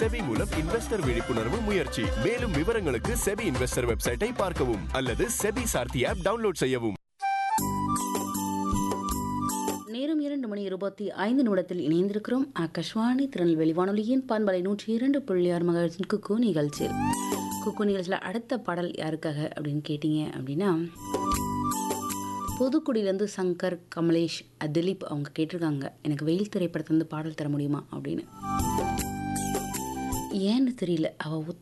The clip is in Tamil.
செபி மூலம் இன்வெஸ்டர் விழிப்புணர்வு முயற்சி மேலும் விவரங்களுக்கு செபி இன்வெஸ்டர் வெப்சைட்டை பார்க்கவும் அல்லது செபி சார்த்தி ஆப் டவுன்லோட் செய்யவும் நேரம் இரண்டு மணி இருபத்தி ஐந்து நிமிடத்தில் இணைந்திருக்கிறோம் ஆகாஷ்வாணி திருநெல்வேலி வானொலியின் பண்பலை நூற்றி இரண்டு புள்ளி ஆறு மகளின் குக்கு நிகழ்ச்சியில் குக்கு நிகழ்ச்சியில் அடுத்த பாடல் யாருக்காக அப்படின்னு கேட்டிங்க அப்படின்னா புதுக்குடியிலேருந்து சங்கர் கமலேஷ் திலீப் அவங்க கேட்டிருக்காங்க எனக்கு வெயில் திரைப்படத்துலேருந்து பாடல் தர முடியுமா அப்படின்னு ஏன்னு தெரியல அவள்